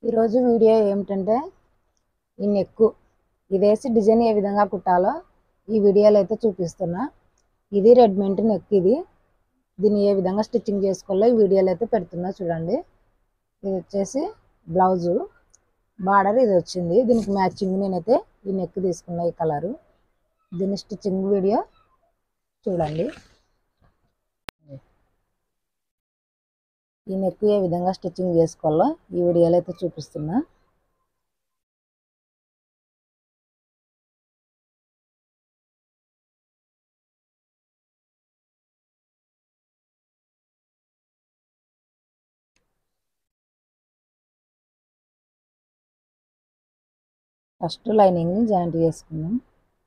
ఈరోజు వీడియో ఏమిటంటే ఈ నెక్కు ఇది వేసి డిజైన్ ఏ విధంగా కుట్టాలో ఈ వీడియోలో అయితే చూపిస్తున్నా ఇది రెడ్మెంట్ నెక్ ఇది దీన్ని ఏ విధంగా స్టిచ్చింగ్ చేసుకోవాలో ఈ వీడియోలో అయితే పెడుతున్నా చూడండి ఇది వచ్చేసి బ్లౌజు బార్డర్ ఇది వచ్చింది దీనికి మ్యాచింగ్ నేనైతే ఈ నెక్ తీసుకున్నా ఈ కలరు దీని స్టిచ్చింగ్ వీడియో చూడండి ఈ నెక్ ఏ విధంగా స్టిచ్చింగ్ చేసుకోవాలో ఈ వీడియోలో అయితే చూపిస్తున్నా ఫస్ట్ లైనింగ్ని జాయింట్ చేసుకుందాం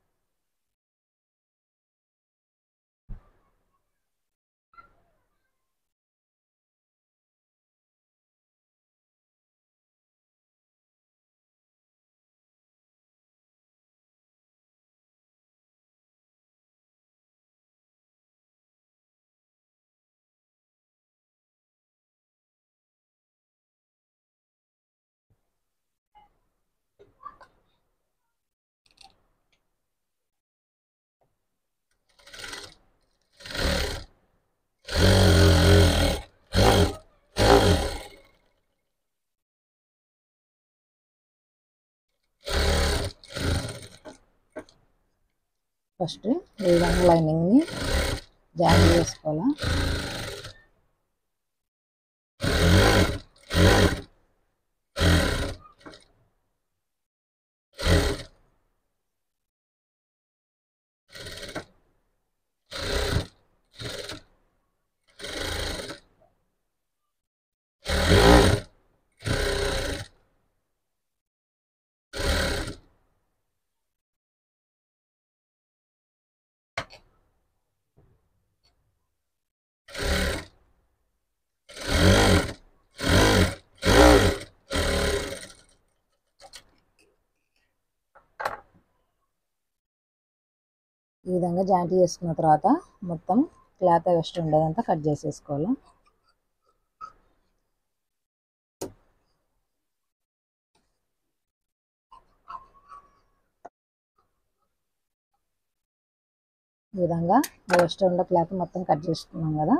ఫస్ట్ ఈ విధంగా లైనింగ్ని జాయిన్ చేసుకోవాలా ఈ విధంగా జాయింట్ చేసుకున్న తర్వాత మొత్తం క్లాత్ వెస్ట్ ఉండేదంతా కట్ చేసేసుకోవాలి ఈ విధంగా వెస్ట్ ఉండే క్లాత్ మొత్తం కట్ చేసుకున్నాం కదా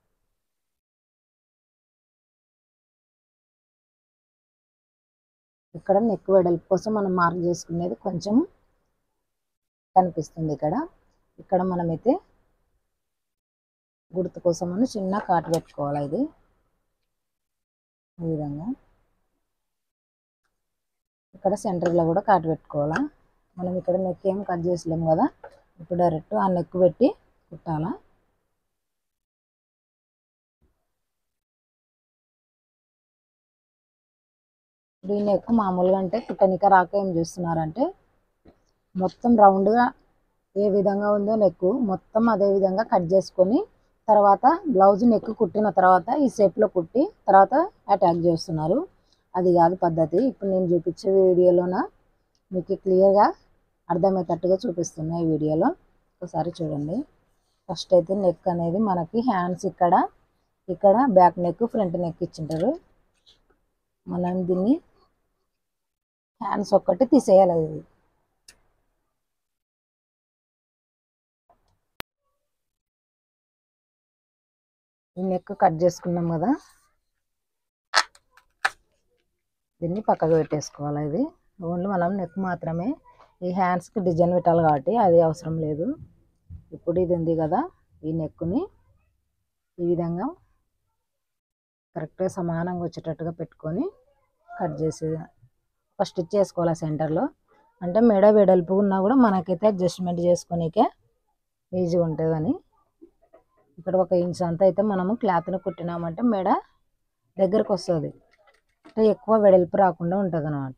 ఇక్కడ నెక్ వెడల్పు కోసం మనం మార్క్ చేసుకునేది కొంచెం కనిపిస్తుంది ఇక్కడ ఇక్కడ మనమైతే గుర్తు కోసం అని చిన్న కాటు పెట్టుకోవాలి ఇది ఈ విధంగా ఇక్కడ సెంటర్లో కూడా కాటు పెట్టుకోవాలా మనం ఇక్కడ నెక్ ఏం కట్ చేసలేము కదా ఇప్పుడు డైరెక్ట్ ఆ నెక్ పెట్టి కుట్టాలా ఇప్పుడు ఈ నెక్ మామూలుగా అంటే కుట్టనిక రాక ఏం చేస్తున్నారంటే మొత్తం రౌండ్గా ఏ విధంగా ఉందో నెక్ మొత్తం అదే విధంగా కట్ చేసుకొని తర్వాత బ్లౌజ్ నెక్ కుట్టిన తర్వాత ఈ షేప్లో కుట్టి తర్వాత అటాక్ చేస్తున్నారు అది కాదు పద్ధతి ఇప్పుడు నేను చూపించే వీడియోలోన మీకు క్లియర్గా అర్థమయ్యేటట్టుగా చూపిస్తున్నా ఈ వీడియోలో ఒకసారి చూడండి ఫస్ట్ అయితే నెక్ అనేది మనకి హ్యాండ్స్ ఇక్కడ ఇక్కడ బ్యాక్ నెక్ ఫ్రంట్ నెక్ ఇచ్చింటారు మనం దీన్ని హ్యాండ్స్ ఒక్కటి తీసేయాలి అది ఈ నెక్ కట్ చేసుకున్నాం కదా దీన్ని పక్కకు పెట్టేసుకోవాలి ఇది ఓన్లీ మనం నెక్ మాత్రమే ఈ హ్యాండ్స్కి డిజైన్ పెట్టాలి కాబట్టి అది అవసరం లేదు ఇప్పుడు ఇది ఉంది కదా ఈ నెక్ని ఈ విధంగా కరెక్ట్గా సమానంగా వచ్చేటట్టుగా పెట్టుకొని కట్ చేసి ఒక స్టిచ్ చేసుకోవాలి సెంటర్లో అంటే మెడ వెడల్పు ఉన్నా కూడా మనకైతే అడ్జస్ట్మెంట్ చేసుకోనికే ఈజీగా ఉంటుందని ఇక్కడ ఒక ఇంచ్ అంతా అయితే మనము క్లాత్ని కుట్టినామంటే మెడ దగ్గరకు వస్తుంది అంటే ఎక్కువ వెడల్పు రాకుండా ఉంటుంది అనమాట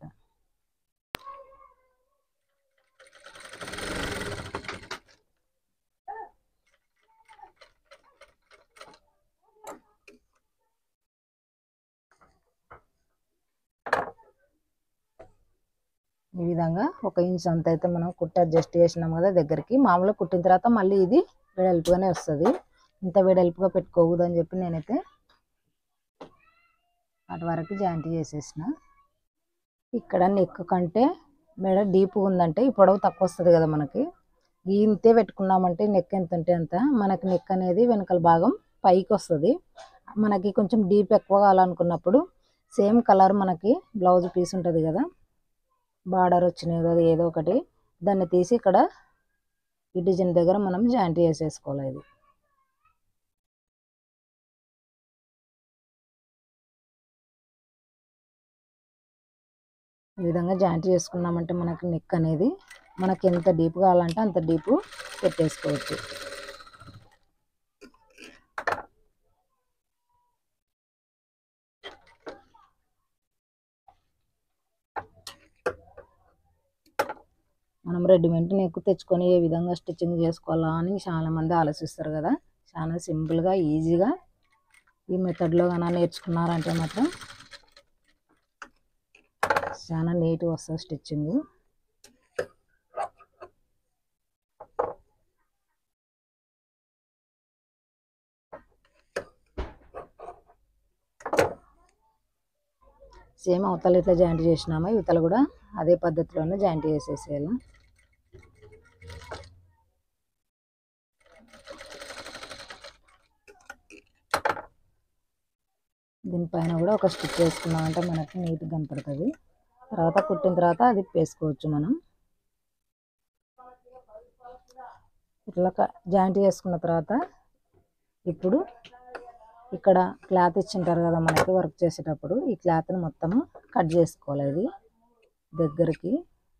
ఈ విధంగా ఒక ఇంచ్ అంత అయితే మనం కుట్ట అడ్జస్ట్ చేసినాం కదా దగ్గరికి మామూలుగా కుట్టిన తర్వాత మళ్ళీ ఇది వెడల్పుగానే వస్తుంది ఇంత వెడల్పుగా పెట్టుకోకూడదు అని చెప్పి నేనైతే అటు వరకు జాయింట్ చేసేసిన ఇక్కడ నెక్ కంటే మెడ డీప్ ఉందంటే ఈ పొడవు తక్కువ వస్తుంది కదా మనకి ఈ ఇంతే పెట్టుకున్నామంటే నెక్ ఎంత ఉంటే అంత మనకి నెక్ అనేది వెనకాల భాగం పైకి వస్తుంది మనకి కొంచెం డీప్ ఎక్కువ కావాలనుకున్నప్పుడు సేమ్ కలర్ మనకి బ్లౌజ్ పీస్ ఉంటుంది కదా బార్డర్ వచ్చినది అది ఏదో ఒకటి దాన్ని తీసి ఇక్కడ ఈ డిజైన్ దగ్గర మనం జాయింట్ చేసేసుకోవాలి ఇది ఈ విధంగా జాయింట్ చేసుకున్నామంటే మనకి నెక్ అనేది మనకి ఎంత డీప్ కావాలంటే అంత డీప్ పెట్టేసుకోవచ్చు మనం రెడీమేడ్ నెక్ తెచ్చుకొని ఏ విధంగా స్టిచ్చింగ్ చేసుకోవాలా అని చాలా మంది ఆలోచిస్తారు కదా చాలా సింపుల్గా ఈజీగా ఈ మెథడ్లో కన్నా నేర్చుకున్నారంటే మాత్రం చాలా నీట్గా వస్తుంది స్టిచ్చింగ్ సేమ్ అవతల ఇట్లా జాయింట్ చేసినామా ఇవతల కూడా అదే పద్ధతిలోనే జాయింట్ చేసేసేయాలి దీనిపైన కూడా ఒక స్టిచ్ వేసుకున్నామంటే మనకి నీట్గా కనపడుతుంది తర్వాత కుట్టిన తర్వాత అది వేసుకోవచ్చు మనం ఇట్లా జాయింట్ చేసుకున్న తర్వాత ఇప్పుడు ఇక్కడ క్లాత్ ఇచ్చింటారు కదా మనకి వర్క్ చేసేటప్పుడు ఈ క్లాత్ని మొత్తము కట్ చేసుకోవాలి ఇది దగ్గరికి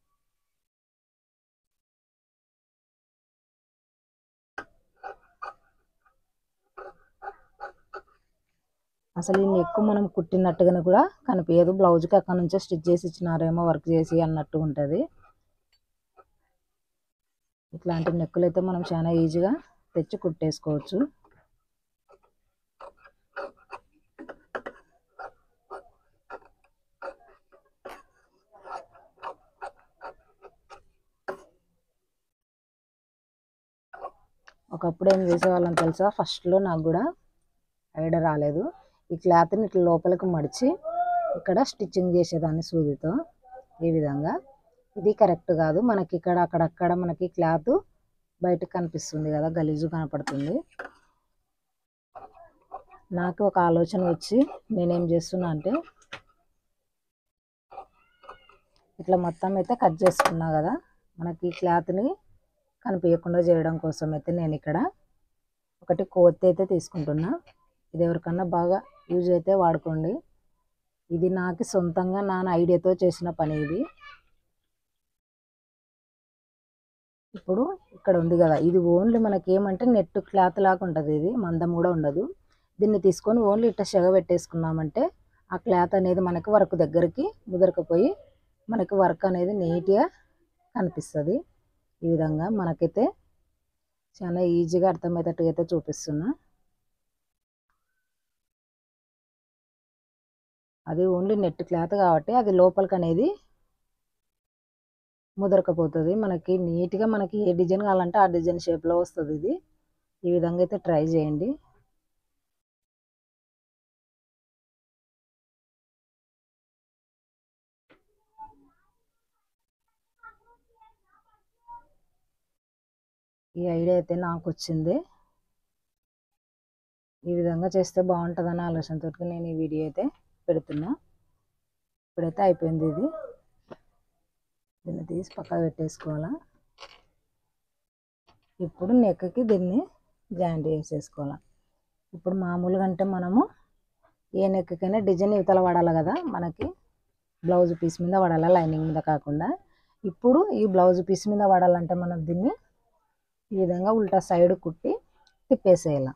అసలు ఈ నెక్ మనం కుట్టినట్టుగానే కూడా కనిపించదు బ్లౌజ్కి అక్కడ నుంచే స్టిచ్ చేసి ఇచ్చినారేమో వర్క్ చేసి అన్నట్టు ఉంటుంది ఇట్లాంటి నెక్కులు అయితే మనం చాలా ఈజీగా తెచ్చి కుట్టేసుకోవచ్చు ఒకప్పుడు ఏం చేసేవాళ్ళం తెలుసా ఫస్ట్లో నాకు కూడా ఐడియా రాలేదు ఈ క్లాత్ని ఇట్లా లోపలికి మడిచి ఇక్కడ స్టిచ్చింగ్ చేసేదాన్ని సూదితో ఈ విధంగా ఇది కరెక్ట్ కాదు మనకి ఇక్కడ అక్కడక్కడ మనకి క్లాత్ బయటకు కనిపిస్తుంది కదా గలీజు కనపడుతుంది నాకు ఒక ఆలోచన వచ్చి నేనేం చేస్తున్నా అంటే ఇట్లా మొత్తం అయితే కట్ చేసుకున్నా కదా మనకి ఈ క్లాత్ని కనిపించకుండా చేయడం కోసం అయితే నేను ఇక్కడ ఒకటి కోతి అయితే తీసుకుంటున్నా ఇది ఎవరికన్నా బాగా యూజ్ అయితే వాడుకోండి ఇది నాకు సొంతంగా నా ఐడియాతో చేసిన పని ఇది ఇప్పుడు ఇక్కడ ఉంది కదా ఇది ఓన్లీ మనకి ఏమంటే నెట్ క్లాత్ లాగా ఉంటుంది ఇది మందం కూడా ఉండదు దీన్ని తీసుకొని ఓన్లీ ఇట్లా సెగ పెట్టేసుకున్నామంటే ఆ క్లాత్ అనేది మనకి వర్క్ దగ్గరికి ముదరకపోయి మనకి వర్క్ అనేది నీట్గా కనిపిస్తుంది ఈ విధంగా మనకైతే చాలా ఈజీగా అర్థమయ్యేటట్టుగా అయితే చూపిస్తున్నా అది ఓన్లీ నెట్ క్లాత్ కాబట్టి అది లోపలికి అనేది ముదరకపోతుంది మనకి నీట్గా మనకి ఏ డిజైన్ కావాలంటే ఆ డిజైన్ షేప్లో వస్తుంది ఇది ఈ విధంగా అయితే ట్రై చేయండి ఈ ఐడియా అయితే నాకు వచ్చింది ఈ విధంగా చేస్తే బాగుంటుందన్న ఆలోచనతో నేను ఈ వీడియో అయితే పెడుతున్నా ఇప్పుడైతే అయిపోయింది ఇది దీన్ని తీసి పక్కకు పెట్టేసుకోవాలా ఇప్పుడు నెక్కి దీన్ని జాయింట్ చేసేసుకోవాలి ఇప్పుడు మామూలుగా అంటే మనము ఏ నెక్కకైనా డిజైన్ ఇవతల పడాలి కదా మనకి బ్లౌజ్ పీస్ మీద పడాలి లైనింగ్ మీద కాకుండా ఇప్పుడు ఈ బ్లౌజ్ పీస్ మీద పడాలంటే మనం దీన్ని ఈ విధంగా ఉల్టా సైడ్ కుట్టి తిప్పేసేయాలి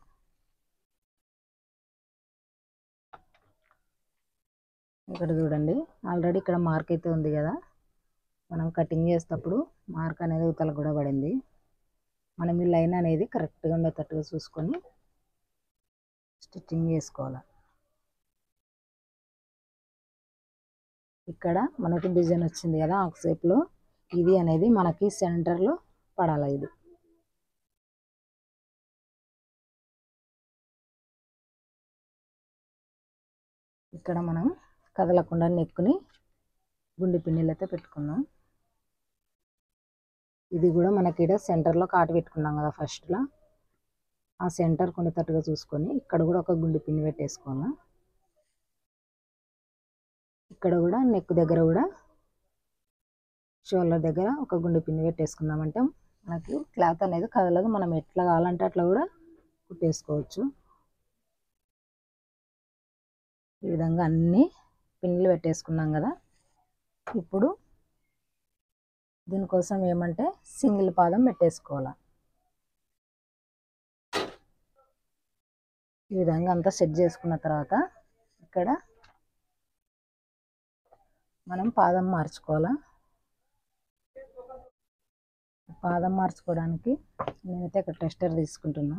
ఇక్కడ చూడండి ఆల్రెడీ ఇక్కడ మార్క్ అయితే ఉంది కదా మనం కటింగ్ చేసేటప్పుడు మార్క్ అనేది ఉతల కూడా పడింది మనం ఈ లైన్ అనేది కరెక్ట్గా ఉండేటట్టుగా చూసుకొని స్టిచ్చింగ్ చేసుకోవాలి ఇక్కడ మనకి డిజైన్ వచ్చింది కదా ఆకు షేప్లో ఇది అనేది మనకి సెంటర్లో పడాలి ఇది ఇక్కడ మనం కదలకుండా నెక్కుని గుండి పిన్నులు అయితే పెట్టుకున్నాం ఇది కూడా మనకి ఇక్కడ సెంటర్లో కాటు పెట్టుకున్నాం కదా ఫస్ట్లో ఆ సెంటర్ కొండతట్టుగా చూసుకొని ఇక్కడ కూడా ఒక గుండి పిన్ని పెట్టేసుకోవాలా ఇక్కడ కూడా నెక్ దగ్గర కూడా షోల్డర్ దగ్గర ఒక గుండి పిన్ని పెట్టేసుకుందామంటే మనకి క్లాత్ అనేది కదలదు మనం ఎట్లా కావాలంటే అట్లా కూడా కుట్టేసుకోవచ్చు ఈ విధంగా అన్ని పిన్నులు పెట్టేసుకున్నాం కదా ఇప్పుడు దీనికోసం ఏమంటే సింగిల్ పాదం పెట్టేసుకోవాలి ఈ విధంగా అంతా సెట్ చేసుకున్న తర్వాత ఇక్కడ మనం పాదం మార్చుకోవాలా పాదం మార్చుకోవడానికి నేనైతే ఇక్కడ టెస్టర్ తీసుకుంటున్నా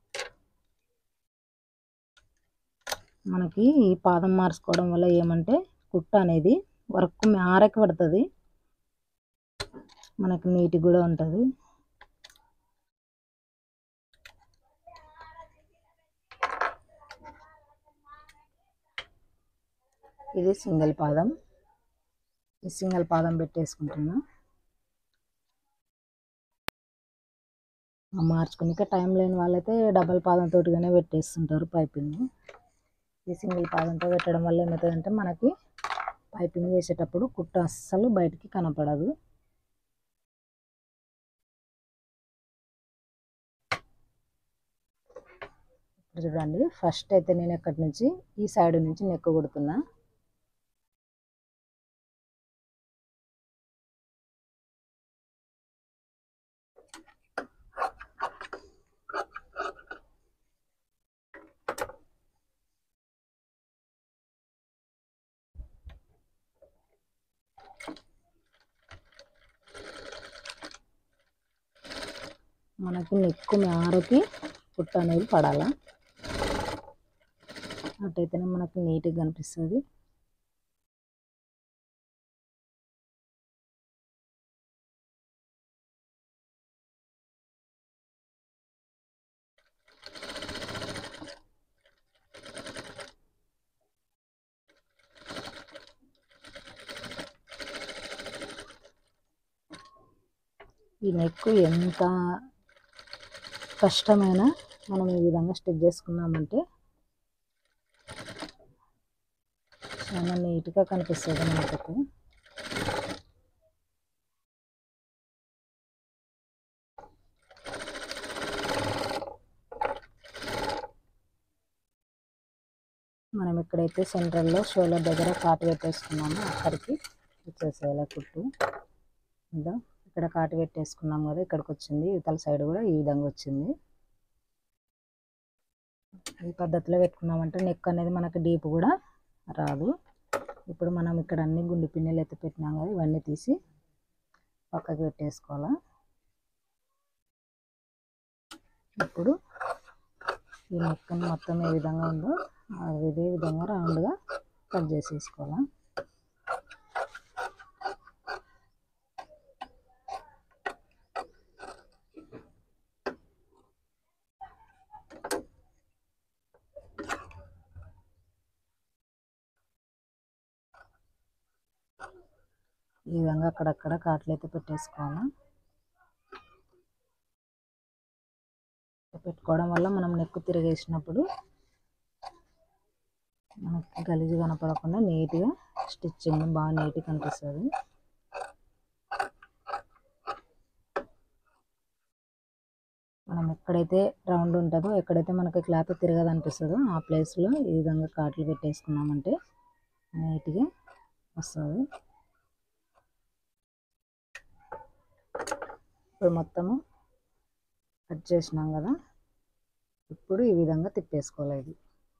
మనకి ఈ పాదం మార్చుకోవడం వల్ల ఏమంటే కుట్ట అనేది వర్క్ ఆరకి పడుతుంది మనకి నీట్ కూడా ఉంటుంది ఇది సింగిల్ పాదం ఈ సింగిల్ పాదం పెట్టేసుకుంటున్నా మార్చుకునిక టైం లేని వాళ్ళైతే డబల్ పాదం తోటిగానే పెట్టేస్తుంటారు పైపింగ్ ఈ సింగిల్ పాదంతో పెట్టడం వల్ల ఏమవుతుందంటే మనకి పైపింగ్ చేసేటప్పుడు కుట్ట అస్సలు బయటికి కనపడదు ఇప్పుడు చూడండి ఫస్ట్ అయితే నేను ఎక్కడి నుంచి ఈ సైడ్ నుంచి నెక్ కొడుతున్నా మనకి నెక్కు మేరకి కుట్ట అనేది పడాలా అట్టయితేనే మనకి నీట్గా కనిపిస్తుంది ఈ నెక్ ఎంత కష్టమైన మనం ఈ విధంగా స్టిచ్ చేసుకున్నామంటే చాలా నీట్గా కనిపిస్తుంది మనకు మనం ఎక్కడైతే సెంటర్లో షోల్డర్ దగ్గర కాటు పెట్టేసుకున్నామో అక్కడికి వచ్చేసేయాలి కుట్టు ఇంకా ఇక్కడ కాటు పెట్టేసుకున్నాం కదా ఇక్కడికి వచ్చింది ఇవతల సైడ్ కూడా ఈ విధంగా వచ్చింది ఈ పద్ధతిలో పెట్టుకున్నామంటే నెక్ అనేది మనకి డీప్ కూడా రాదు ఇప్పుడు మనం ఇక్కడ అన్ని గుండు పిన్నెలు అయితే పెట్టినాం కదా ఇవన్నీ తీసి పక్కకి పెట్టేసుకోవాలా ఇప్పుడు ఈ నెక్కని మొత్తం ఏ విధంగా ఉందో అదే విధంగా రౌండ్గా కట్ చేసేసుకోవాలా ఈ విధంగా అక్కడక్కడ కాట్లు అయితే పెట్టేసుకోవాలి పెట్టుకోవడం వల్ల మనం నెక్కు తిరిగేసినప్పుడు మనకి గలీజు కనపడకుండా నీట్గా స్టిచ్చింగ్ బాగా నీట్గా కనిపిస్తుంది మనం ఎక్కడైతే రౌండ్ ఉంటుందో ఎక్కడైతే మనకి క్లాత్ తిరగదు అనిపిస్తుందో ఆ ప్లేస్లో ఈ విధంగా కాట్లు పెట్టేసుకున్నామంటే నీట్గా వస్తుంది ఇప్పుడు మొత్తము కట్ చేసినాం కదా ఇప్పుడు ఈ విధంగా తిప్పేసుకోవాలి ఇది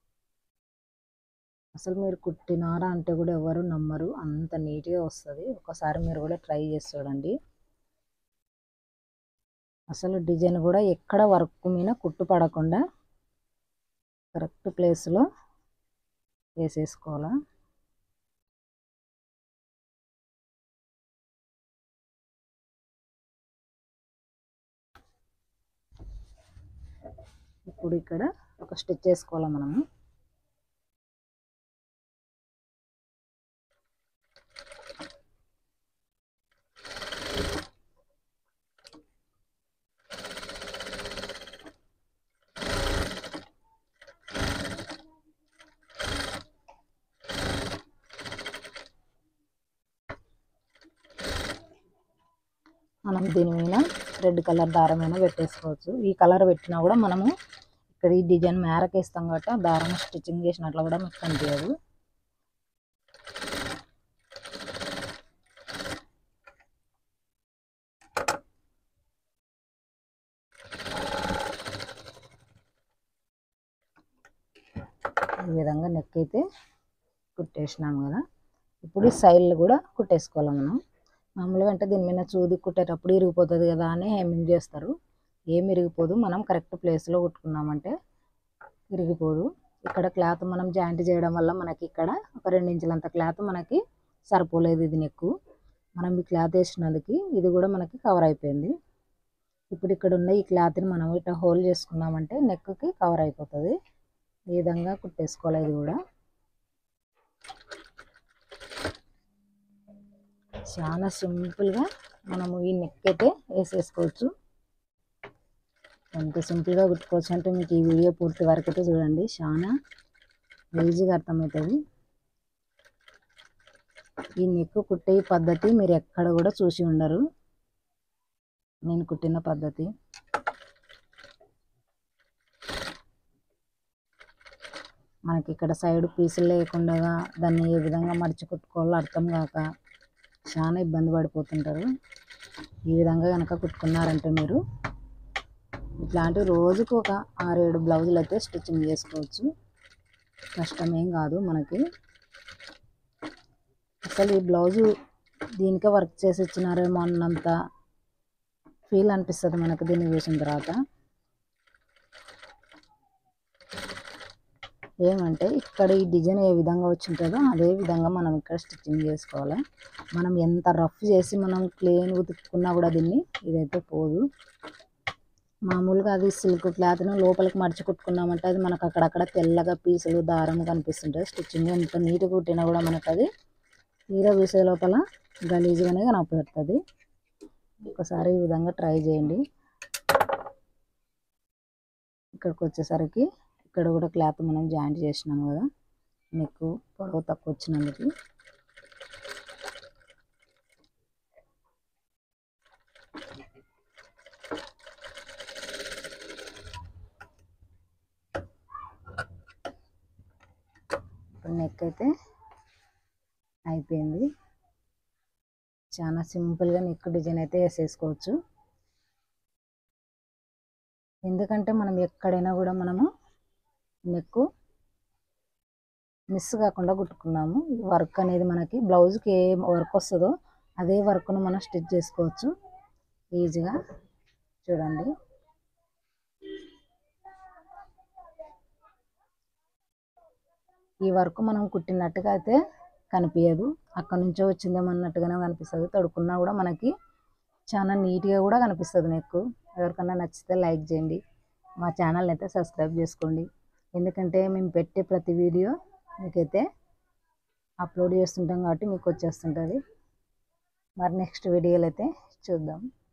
అసలు మీరు కుట్టినారా అంటే కూడా ఎవరు నమ్మరు అంత నీట్గా వస్తుంది ఒకసారి మీరు కూడా ట్రై చేసి చూడండి అసలు డిజైన్ కూడా ఎక్కడ వర్క్ మీద కుట్టు పడకుండా కరెక్ట్ ప్లేస్లో వేసేసుకోవాలా ఇప్పుడు ఇక్కడ ఒక స్టిచ్ వేసుకోవాలి మనము మనం దీని మీద రెడ్ కలర్ దారమైనా పెట్టేసుకోవచ్చు ఈ కలర్ పెట్టినా కూడా మనము ఇక్కడ ఈ డిజైన్ మేరకేస్తాం కాబట్టి ఆ దారం స్టిచ్చింగ్ చేసినట్లు కూడా మీకు కనిపించదు ఈ విధంగా నెక్ అయితే కుట్టేసినాం కదా ఇప్పుడు ఈ సైడ్లు కూడా కుట్టేసుకోవాలి మనం మామూలుగా అంటే దీని మీద చూది కుట్టేటప్పుడు ఇరిగిపోతుంది కదా అని హెమ్మింగ్ చేస్తారు ఏం ఇరిగిపోదు మనం కరెక్ట్ ప్లేస్లో కుట్టుకున్నామంటే ఇరిగిపోదు ఇక్కడ క్లాత్ మనం జాయింట్ చేయడం వల్ల మనకి ఇక్కడ ఒక రెండు ఇంచులంత క్లాత్ మనకి సరిపోలేదు ఇది నెక్కు మనం ఈ క్లాత్ వేసినందుకు ఇది కూడా మనకి కవర్ అయిపోయింది ఇప్పుడు ఇక్కడ ఉన్న ఈ క్లాత్ని మనం ఇట్లా హోల్ చేసుకున్నామంటే నెక్కి కవర్ అయిపోతుంది ఈ విధంగా కుట్టేసుకోవాలి ఇది కూడా చాలా సింపుల్గా మనము ఈ నెక్ అయితే వేసేసుకోవచ్చు ఎంత సింపుల్గా కుట్టుకోవచ్చు అంటే మీకు ఈ వీడియో పూర్తి వరకు అయితే చూడండి చాలా ఈజీగా అర్థమవుతుంది ఈ నెక్ కుట్టే పద్ధతి మీరు ఎక్కడ కూడా చూసి ఉండరు నేను కుట్టిన పద్ధతి మనకి ఇక్కడ సైడ్ పీసులు లేకుండా దాన్ని ఏ విధంగా మడిచి కుట్టుకోవాలో అర్థం కాక చాలా ఇబ్బంది పడిపోతుంటారు ఈ విధంగా కనుక కుట్టుకున్నారంటే మీరు ఇట్లాంటి రోజుకు ఒక ఆరేడు బ్లౌజులు అయితే స్టిచ్చింగ్ చేసుకోవచ్చు కష్టమేం కాదు మనకి అసలు ఈ బ్లౌజు దీనికే వర్క్ చేసి ఇచ్చినారేమో అన్నంత ఫీల్ అనిపిస్తుంది మనకు దీన్ని చూసిన తర్వాత ఏమంటే ఇక్కడ ఈ డిజైన్ ఏ విధంగా వచ్చి ఉంటుందో అదే విధంగా మనం ఇక్కడ స్టిచ్చింగ్ చేసుకోవాలి మనం ఎంత రఫ్ చేసి మనం క్లీన్ ఉతుక్కున్నా కూడా దీన్ని ఇదైతే పోదు మామూలుగా అది సిల్క్ క్లాత్ను లోపలికి మడిచి కుట్టుకున్నామంటే అది మనకు అక్కడక్కడ తెల్లగా పీసులు దారం కనిపిస్తుంటుంది స్టిచ్చింగ్ ఎంత నీట్గా కుట్టినా కూడా మనకు అది తీర చూసే లోపల గలీజ్గానే కనపడుతుంది ఒకసారి ఈ విధంగా ట్రై చేయండి ఇక్కడికి వచ్చేసరికి ఇక్కడ కూడా క్లాత్ మనం జాయింట్ చేసినాం కదా నెక్ పొడవు తక్కువ వచ్చినందుకు ఇప్పుడు నెక్ అయితే అయిపోయింది చాలా సింపుల్గా నెక్ డిజైన్ అయితే వేసేసుకోవచ్చు ఎందుకంటే మనం ఎక్కడైనా కూడా మనము నెక్ మిస్ కాకుండా కుట్టుకున్నాము వర్క్ అనేది మనకి బ్లౌజ్కి ఏ వర్క్ వస్తుందో అదే వర్క్ను మనం స్టిచ్ చేసుకోవచ్చు ఈజీగా చూడండి ఈ వర్క్ మనం కుట్టినట్టుగా అయితే కనిపించదు అక్కడ నుంచో వచ్చిందేమో అన్నట్టుగానే కనిపిస్తుంది తడుకున్నా కూడా మనకి చాలా నీట్గా కూడా కనిపిస్తుంది నెక్ ఎవరికన్నా నచ్చితే లైక్ చేయండి మా ఛానల్ అయితే సబ్స్క్రైబ్ చేసుకోండి ఎందుకంటే మేము పెట్టే ప్రతి వీడియో మీకైతే అప్లోడ్ చేస్తుంటాం కాబట్టి మీకు వచ్చేస్తుంటుంది మరి నెక్స్ట్ వీడియోలు అయితే చూద్దాం